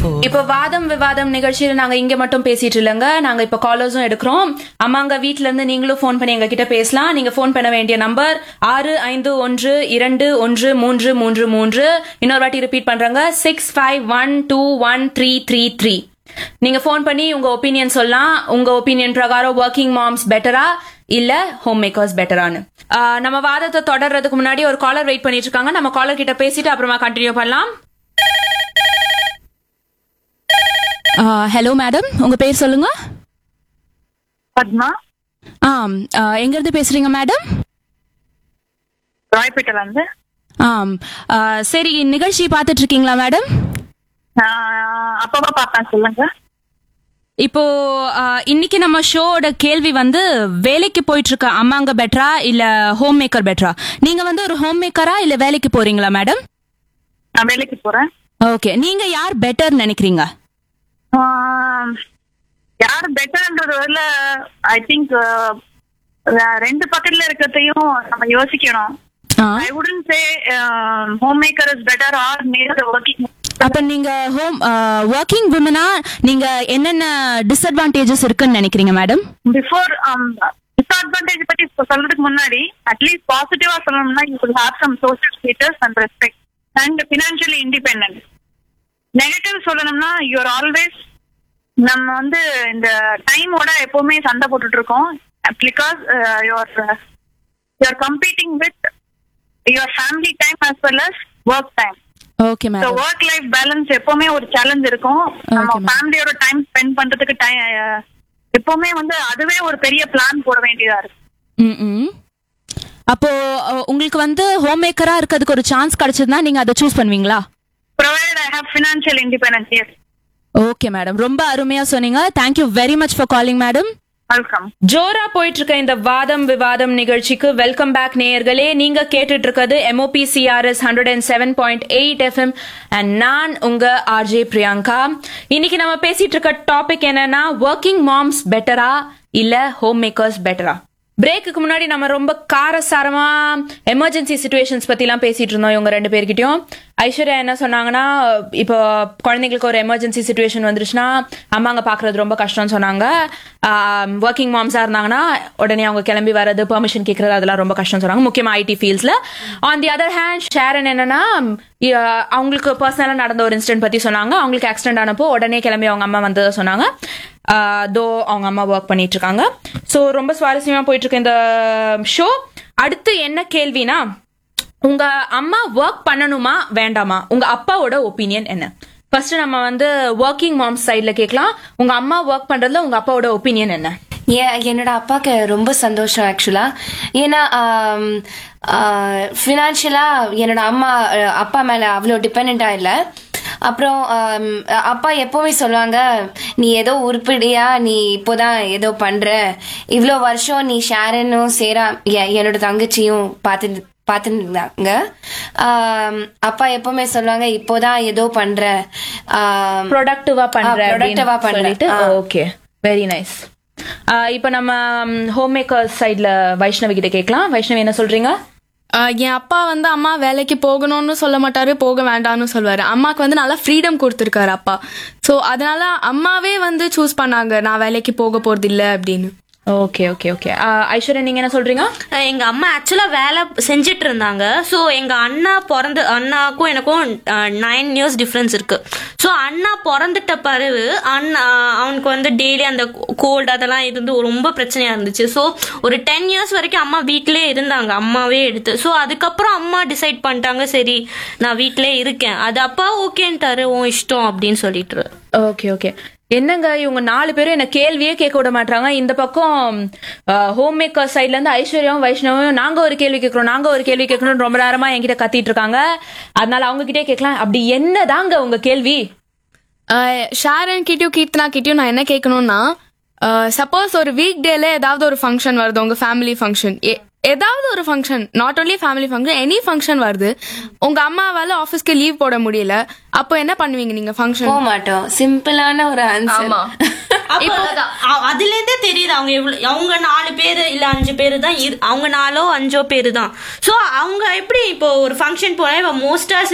இப்ப வாதம் விவாதம் நிகழ்ச்சியில நாங்க இங்க மட்டும் பேசிட்டு இல்லைங்க நாங்க இப்ப காலர்ஸும் எடுக்கிறோம் அம்மாங்க வீட்ல இருந்து நீங்களும் ஃபோன் பண்ணி எங்க கிட்ட பேசலாம் நீங்க ஃபோன் பண்ண வேண்டிய நம்பர் ஆறு ஐந்து ஒன்று இரண்டு ஒன்று மூன்று மூன்று மூன்று இன்னொரு வாட்டி ரிப்பீட் பண்றாங்க six five one two one three three three நீங்க ஃபோன் பண்ணி உங்க ஒப்பீனியன் சொல்லலாம் உங்க ஒப்பீனியன் பிரகாரம் ஒர்க்கிங் மாம்ஸ் பெட்டரா இல்ல ஹோம் மேக்கர்ஸ் பெட்டரான்னு நம்ம வாதத்தை தொடர்றதுக்கு முன்னாடி ஒரு காலர் வெயிட் பண்ணிட்டு இருக்காங்க நம்ம காலர் கிட்ட பேசிட்டு அப்புறமா கண்டினியூ பண்ணலாம் ஹலோ மேடம் உங்க பேர் சொல்லுங்க பத்மா ஆம் ஆஹ், எங்க இருந்து பேசுறீங்க மேடம் ராய்பேட்டைல இருந்து ஆம் ஆஹ், சரி நிகழ்ச்சி பார்த்துட்டு இருக்கீங்களா மேடம் ஆஹ் அப்பப்பா பார்ப்பேன் சொல்லுங்க இப்போ ஆஹ், இன்னைக்கு நம்ம ஷோவோட கேள்வி வந்து வேலைக்கு போயிட்டு இருக்க அம்மாங்க பெட்டரா இல்ல ஹோம் மேக்கர் பெட்டரா நீங்க வந்து ஒரு ஹோம் மேக்கரா இல்ல வேலைக்கு போறீங்களா மேடம் நான் வேலைக்கு போறேன் ஓகே நீங்க யார் பெட்டர் நினைக்கிறீங்க ஆஹ் யார் பெட்டர்ன்றது வரல ஐ திங்க் ரெண்டு பக்கத்துல இருக்கிறதையும் நம்ம யோசிக்கணும் ஆ. I wouldn't say homemaker is better or make working அப்ப நீங்க ஹோம் ஒர்க்கிங் விமனா நீங்க என்னென்ன டிஸ்அட்வான்டேஜஸ் இருக்குன்னு நினைக்கிறீங்க மேடம் பிஃபோர் டிஸ்அட்வான்டேஜ் பத்தி இப்ப சொல்றதுக்கு முன்னாடி அட்லீஸ்ட் பாசிட்டிவா சொல்லணும்னா you will have some social status and respect and financially independent negative சொல்லணும்னா யூஆர் ஆல்வேஸ் நம்ம வந்து இந்த டைமோட எப்பவுமே சண்டை போட்டுட்டு இருக்கோம் because your you're competing with your family time as well as work time okay so madam work life balance எப்பவுமே ஒரு சேலஞ்ச் இருக்கும் நம்ம Okay, ma'am. ஃபேமிலியோட டைம் ஸ்பெண்ட் பண்றதுக்கு time எப்பவுமே வந்து அதுவே ஒரு பெரிய பிளான் போட வேண்டியதா இருக்கு ம் அப்போ அஹ், உங்களுக்கு வந்து ஹோம் மேக்கரா இருக்கிறதுக்கு ஒரு சான்ஸ் கிடைச்சதுன்னா நீங்க அதை சூஸ் பண்ணுவீங்களா provide I have financial independence yes okay madam ரொம்ப அருமையா சொன்னீங்க thank you very much for calling madam welcome ஜோரா போயிட்டு இருக்க இந்த வாதம் விவாதம் நிகழ்ச்சிக்கு வெல்கம் பேக் நேயர்களே நீங்க கேட்டுட்டு இருக்கிறது MOP CRS hundred and seven point eight FM and நான் உங்க ஆர்ஜே பிரியங்கா இன்னைக்கு நம்ம பேசிட்டு இருக்க டாபிக் என்னன்னா ஒர்க்கிங் மாம்ஸ் பெட்டரா இல்ல ஹோம் மேக்கர்ஸ் பெட்டரா பிரேக்குக்கு முன்னாடி நம்ம ரொம்ப காரசாரமா எமர்ஜென்சி சுச்சுவேஷன்ஸ் பத்திலாம் பேசிட்டு இருந்தோம் இவங்க ரெண்டு பேர்கிட்டயும் ஐஸ்வர்யா என்ன சொன்னாங்கன்னா இப்போ குழந்தைங்களுக்கு ஒரு எமர்ஜென்சி சுச்சுவேஷன் வந்துருச்சுன்னா அம்மாங்க பாக்குறது ரொம்ப கஷ்டம்னு சொன்னாங்க ஒர்க்கிங் மாம்ஸா இருந்தாங்கன்னா உடனே அவங்க கிளம்பி வர்றது பெர்மிஷன் கேட்கறது அதெல்லாம் ரொம்ப கஷ்டம் சொன்னாங்க முக்கியமா ஐடி ஃபீல்ட்ஸ்ல on the other hand Sharon என்னன்னா அஹ், அவங்களுக்கு பர்சனலா நடந்த ஒரு இன்சிடென்ட் பத்தி சொன்னாங்க அவங்களுக்கு ஆக்சிடென்ட் ஆனப்போ உடனே கிளம்பி அவங்க அம்மா வந்ததை சொன்னாங்க தோ அவங்க அம்மா ஒர்க் பண்ணிட்டு இருக்காங்க ஸோ ரொம்ப சுவாரஸ்யமா போயிட்டு இருக்கு இந்த ஷோ அடுத்து என்ன கேள்வினா உங்க அம்மா ஒர்க் பண்ணணுமா வேண்டாமா உங்க அப்பாவோட ஒப்பீனியன் என்ன ஃபர்ஸ்ட் நம்ம வந்து ஒர்க்கிங் மாம்ஸ் சைடுல கேட்கலாம் உங்க அம்மா ஒர்க் பண்றதுல உங்க அப்பாவோட ஒப்பீனியன் என்ன ஏன் என்னோட அப்பாவுக்கு ரொம்ப சந்தோஷம் ஆக்சுவலா ஏன்னா ஃபினான்ஷியலா என்னோட அம்மா அஹ், அப்பா மேல அவ்வளோ டிபெண்டா இல்லை அப்புறம் ஆம், அப்பா எப்பவுமே சொல்லுவாங்க நீ ஏதோ உருப்படியா நீ இப்போதான் ஏதோ பண்ற இவ்வளோ வருஷம் நீ ஷேரனும் சேரா எ- என்னோட தங்கச்சியும் பார்த்து பார்த்துருந்தாங்க அப்பா எப்பவுமே சொல்லுவாங்க இப்போதான் ஏதோ பண்ற ஆம், ப்ரொடக்டிவா பண்ற ஆ, productive ஆ பண்றேன். சொல்லிட்டு ஆ. ஓகே வெரி நைஸ் இப்போ நம்ம ஹோம் மேக்கர் சைடுல வைஷ்ணவி கிட்ட கேட்கலாம் வைஷ்ணவி என்ன சொல்றீங்க ஆஹ் என் அப்பா வந்து அம்மா வேலைக்கு போகணும்னு சொல்ல மாட்டாரு போக வேண்டாம்னு சொல்லுவாரு அம்மாக்கு வந்து நல்லா ஃப்ரீடம் கொடுத்துருக்காரு அப்பா ஸோ அதனால அம்மாவே வந்து சூஸ் பண்ணாங்க நான் வேலைக்கு போக போறது இல்ல அப்படின்னு ஓகே ஓகே ஓகே ஐஸ்வர்யா நீங்க என்ன சொல்றீங்க அஹ் எங்க அம்மா ஆக்சுவலா வேலை செஞ்சுட்டு இருந்தாங்க ஸோ எங்க அண்ணா பிறந்த அண்ணாக்கும் எனக்கும் நைன் இயர்ஸ் டிஃப்ரென்ஸ் இருக்கு ஸோ அண்ணா பிறந்துட்ட பிறகு அண்ணா அவனுக்கு வந்து டெய்லி அந்த கோல்டு அதெல்லாம் இருந்து ரொம்ப பிரச்சனையா இருந்துச்சு ஸோ ஒரு டென் இயர்ஸ் வரைக்கும் அம்மா வீட்டிலே இருந்தாங்க அம்மாவே எடுத்து ஸோ அதுக்கப்புறம் அம்மா டிசைட் பண்ணிட்டாங்க சரி நான் வீட்டிலே இருக்கேன் அது அப்பா ஓகேன்ட்டாரு உன் இஷ்டம் அப்படின்னு சொல்லிட்டு ஓகே ஓகே என்னங்க இவங்க நாலு பேரும் என்ன கேள்வியே கேட்க விட மாட்டாங்க இந்த பக்கம் ஹோம் மேக்கர் சைட்ல இருந்து ஐஸ்வர்யாவும் வைஷ்ணவும் நாங்க ஒரு கேள்வி கேட்கறோம் நாங்க ஒரு கேள்வி கேட்கணும் ரொம்ப நேரமா என்கிட்ட கத்திட்டு இருக்காங்க அதனால அவங்க கிட்டே கேட்கலாம் அப்படி என்னதாங்க உங்க கேள்வி ஆஹ் ஷாரன் கிட்டயும் கீர்த்தனா கிட்டயும் நான் என்ன கேட்கணும்னா சப்போஸ் ஒரு வீக் டேல ஏதாவது ஒரு ஃபங்க்ஷன் வருது உங்க ஃபேமிலி ஃபங்க்ஷன் ஏதாவது ஒரு function not only family function any function வருது உங்க அம்மாவால ஆஃபீஸ்க்கு லீவ் போட முடியல அப்போ என்ன பண்ணுவீங்க நீங்க ஃபங்க்ஷன் போக மாட்டோம் சிம்பிளான ஒரு ஆன்சர் இப்போ அதுல இருந்தே தெரியுது அவங்க எவ்வளவு அவங்க நாலு பேரு இல்ல அஞ்சு பேரு தான் இரு- அவங்க நாலோ அஞ்சோ பேரு தான் சோ அவங்க எப்படி இப்போ ஒரு ஃபங்க்ஷன் போனா மோஸ்டா